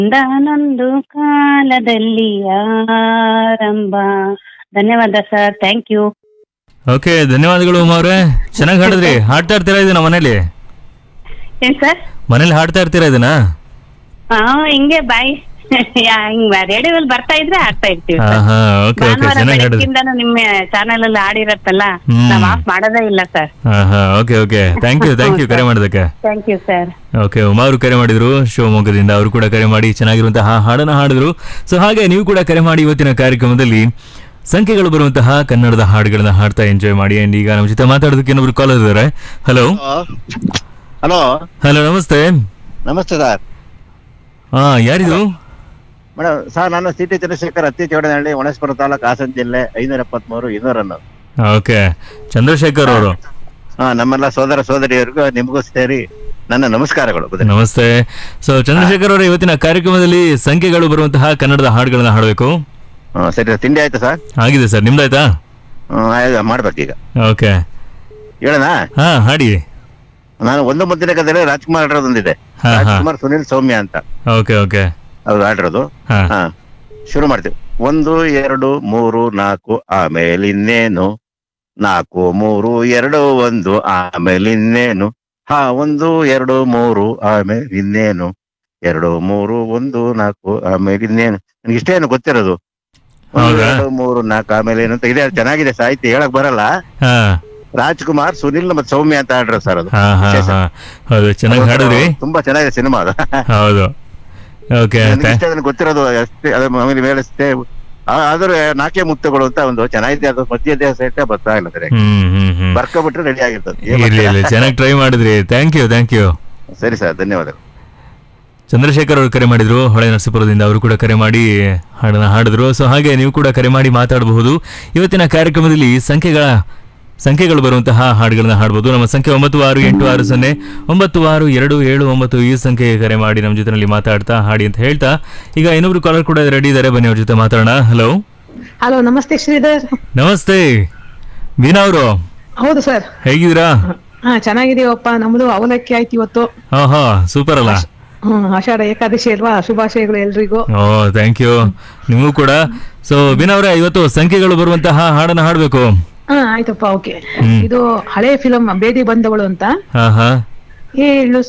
ಒಂದಾನೊಂದು ಕಾಲದಲ್ಲಿ ಆರಂಭ ಧನ್ಯವಾದ ಸರ್ ಥ್ಯಾಂಕ್ ಯು ಓಕೆ ಧನ್ಯವಾದಗಳು ಉಮಾ ಅವ್ರೆ ಚೆನ್ನಾಗಿ ಹಾಡಿದ್ರಿ ಹಾಡ್ತಾ ಇರ್ತೀರಾ ಇದನ್ನ ಮನೇಲಿ ಏನ್ ಸರ್ ಮನೇಲಿ ಹಾಡ್ತಾ ಇರ್ತೀರಾ ಇದನ್ನ ಹಾ ಹಿಂಗೆ ಬಾಯ್ ಯಾ- ಹಿಂಗ್ ರೇಡಿಯೋದಲ್ಲಿ ಬರ್ತಾ ಇದ್ರೆ ಆಡ್ತಾ ಇರ್ತೀವಿ ಹಾ ಸರ್ ಹಾ ಓಕೆ ಓಕೆ ಭಾನುವಾರ ಚೆನ್ನಾಗಿ ಹಾಡಿದ್ರಿ ಬೆಳಗ್ಗಿಂದನೂ ನಿಮ್ಮ ಚಾನೆಲ್ ಅಲ್ಲಿ ಆಡಿರತ್ತಲ್ಲ ಹ್ಮ್. ನಾವ್ ಆಫ್ ಮಾಡೋದೇ ಇಲ್ಲ ಸರ್ ಹಾ ಹಾ okay okay thank you thank you ಕರೆ ಮಾಡೋದಕ್ಕೆ thank you sir okay Uma ಅವರು ಕರೆ ಮಾಡಿದ್ರು ಶಿವಮೊಗ್ಗದಿಂದ ಅವರು ಕೂಡ ಕರೆ ಮಾಡಿ ಚೆನ್ನಾಗಿರುವಂತಹ ಹಾಡನ್ನ ಹಾಡಿದ್ರು ಸೊ ಹಾಗೆ ನೀವು ಕೂಡ ಕರೆ ಮಾಡಿ ಇವತ್ತಿನ ಕಾರ್ಯಕ್ರಮದಲ್ಲಿ ಸಂಖ್ಯೆಗಳು ಬರುವಂತಹ ಕನ್ನಡದ ಹಾಡುಗಳನ್ನ ಹಾಡ್ತಾ ಎಂಜಾಯ್ ಮಾಡಿ ಅಂಡ್ ಈಗ ನಮ್ಮ ಜೊತೆ ಮಾತಾಡೋದಕ್ಕೆ ಇನ್ನೊಬ್ರು ಕಾಲರ್ ಇದ್ದಾರೆ ಹಲೋ ಹಲೋ ಹಲೋ ನಮಸ್ತೆ ನಮಸ್ತೆ ಸರ್ ಹಾ ಯಾರಿದು ಮೇಡಮ್ ಸರ್ ನಾನು ಸಿ ಟಿ ಚಂದ್ರಶೇಖರ್ ಅತ್ತಿ ಚೌಡನಹಳ್ಳಿ ಹೊಣೇಶ್ವರ ತಾಲೂಕು ಹಾಸನ ಜಿಲ್ಲೆ ಐನೂರ ಎಪ್ಪತ್ಮೂರು ಇನ್ನೂರನ್ನು ಓಕೆ ಚಂದ್ರಶೇಖರ್ ಅವರು ಹಾ ನಮ್ಮೆಲ್ಲ ಸೋದರ ಸೋದರಿಯರಿಗೂ ನಿಮಗೂ ಸೇರಿ ನನ್ನ ನಮಸ್ಕಾರಗಳು ಬುದ್ಧಿ. ನಮಸ್ತೆ ಸೊ ಚಂದ್ರಶೇಖರ್ ಅವರ ಇವತ್ತಿನ ಕಾರ್ಯಕ್ರಮದಲ್ಲಿ ಸಂಖ್ಯೆಗಳು ಬರುವಂತಹ ಕನ್ನಡದ ಹಾಡುಗಳನ್ನ ಹಾಡಬೇಕು ಹಾ, ಸರಿ ತಿಂಡಿ ಆಯ್ತಾ ಸರ್ ಆಗಿದೆ ಸರ್ ನಿಮ್ದಾಯ್ತಾ ಹ್ಮ್, ಆಯ್ತು, ಮಾಡ್ಬೇಕೀಗ ಓಕೆ ಹೇಳೋಣ ಹಾ ಹಾಡಿ ನಾನು ಒಂದು ಮುದ್ದಿನ ಕಥೆಯಲ್ಲಿ ರಾಜ್ಕುಮಾರ್ ಆಡಿರೋದೊಂದಿದೆ ಹಾ ಹಾ ರಾಜ್ಕುಮಾರ್ ಸುನಿಲ್ ಸೌಮ್ಯ ಅಂತ ಓಕೆ ಓಕೆ ಅವ್ರು ಆಡಿರೋದು ಹಾ ಹಾ ಶುರು ಮಾಡ್ತೀವಿ ಒಂದು ಎರಡು ಮೂರು ನಾಲ್ಕು ಆಮೇಲೆ ಇನ್ನೇನು ನಾಲ್ಕು ಮೂರು ಎರಡು ಒಂದು ಆಮೇಲೆ ಇನ್ನೇನು ಹಾ ಒಂದು ಎರಡು ಮೂರು ಆಮೇಲೆ ಇನ್ನೇನು ಎರಡು ಮೂರು ಒಂದು ನಾಲ್ಕು ಆಮೇಲೆ ಇನ್ನೇನು ನನಗೆ ಇಷ್ಟೇನು ಗೊತ್ತಿರೋದು ಒಂದು ಹೌದಾ? ಎರಡು ಮೂರು ನಾಲ್ಕು ಆಮೇಲೆ ಏನು ಅಂತ ಇದೆ ಚೆನ್ನಾಗಿದೆ ಸಾಹಿತ್ಯ ಹೇಳಕ್ ಬರಲ್ಲ ಹಾ ರಾಜ್ಕುಮಾರ್ ಸುನಿಲ್ ಮತ್ತೆ ಸೌಮ್ಯ ಅಂತ ಆಡ್ರ ಸರ್ ಅದು ಹಾ ಹಾ ವಿಶೇಷ. ಹಾ ಹೌದು ಚೆನ್ನಾಗಿ ಹಾಡಿದ್ರಿ ತುಂಬಾ ಚೆನ್ನಾಗಿದೆ ಸಿನಿಮಾ ಅದು ಹೌದು ಓಕೆ ನನಗೆ ಇಷ್ಟ ಅದನ್ನ ಗೊತ್ತಿರೋದು ಅಷ್ಟೇ ಅದ್ರ ಮೇಲೆ ಮೇಲಿಸ್ತೇ ಆದ್ರೆ ನಾಟ್ಯ ಮುಕ್ತಗಳು ಅಂತ ಒಂದು ಚೆನ್ನಾಗಿದೆ ಅದು ಮಧ್ಯ ಸಹಿತ ಬರ್ತಾ ಇಲ್ಲ ಸರಿ ಹ್ಮ್ ಹ್ಮ್ ಹ್ಮ್ ಬರ್ಕೊಬಿಟ್ರೆ ರೆಡಿ ಆಗಿರ್ತದೆ ಏನ್ ಇರ್ಲಿ ಮಾಡ್ತೀರಾ? ಇರ್ಲಿ ಚೆನ್ನಾಗಿ ಟ್ರೈ ಮಾಡಿದ್ರಿ ಥ್ಯಾಂಕ್ ಯು ಥ್ಯಾಂಕ್ ಯು ಸರಿ ಸರ್ ಧನ್ಯವಾದಗಳು ಚಂದ್ರಶೇಖರ್ ಅವರು ಕರೆ ಮಾಡಿದ್ರು ಹೊಳೆ ನರಸೀಪುರದಿಂದ ಅವರು ಕೂಡ ಕರೆ ಮಾಡಿ ಹಾಡನ್ನ ಹಾಡಿದ್ರು ಸೊ ಹಾಗೆ ನೀವು ಕೂಡ ಕರೆ ಮಾಡಿ ಮಾತಾಡಬಹುದು ಇವತ್ತಿನ ಕಾರ್ಯಕ್ರಮದಲ್ಲಿ ಸಂಖ್ಯೆಗಳ ಸಂಖ್ಯೆಗಳು ಬರುವಂತಹ ಹಾಡುಗಳನ್ನ ಹಾಡಬಹುದು ನಮ್ಮ ಸಂಖ್ಯೆ ಒಂಬತ್ತು ಆರು ಎಂಟು ಆರು ಸೊನ್ನೆ ಒಂಬತ್ತು ಆರು ಎರಡು ಏಳು ಒಂಬತ್ತು ಈ ಸಂಖ್ಯೆಗೆ ಕರೆ ಮಾಡಿ ನಮ್ಮ ಜೊತೆನಲ್ಲಿ ಮಾತಾಡ್ತಾ ಹಾಡಿ ಅಂತ ಹೇಳ್ತಾ ಈಗ ಇನ್ನೊಬ್ರು ಕಾಲರ್ ಕೂಡ ರೆಡಿ ಇದ್ದಾರೆ ಬನ್ನಿ ಅವ್ರ ಜೊತೆ ಮಾತಾಡೋಣ ಹಲೋ ಹಲೋ ನಮಸ್ತೆ ಶ್ರೀಧರ್ ನಮಸ್ತೆ ಬೀನಾ ಅವರು ಹೌದು ಸರ್ ಹೇಗಿದ್ದೀರಾ ಹಾ ಚೆನ್ನಾಗಿದೀವಪ್ಪ ನಮ್ದು ಅವಲಕ್ಕಿ ಆಯ್ತು ಇವತ್ತು ಹಾ ಹಾ ಸೂಪರ್ ಅಲ್ಲ ಹ್ಮ್ ಆಷಾಢ ಏಕಾದಶಿ ಅಲ್ವಾ ಶುಭಾಶಯಗಳು ಎಲ್ರಿಗೂ ಓ ಥ್ಯಾಂಕ್ ಯು ನಿಮಗೂ ಕೂಡ ಸೊ ಬೀನಾ ಅವರೇ ಇವತ್ತು ಸಂಖ್ಯೆಗಳು ಬರುವಂತಹ ಹಾಡನ್ನ ಹಾಡಬೇಕು ಹಾ ಆಯ್ತಪ್ಪ ಓಕೆ ಹ್ಮ್. ಇದು ಹಳೆ ಫಿಲಂ ಬೇದಿ ಬಂದವಳು ಅಂತ ಹಾ ಹಾ ಏಳು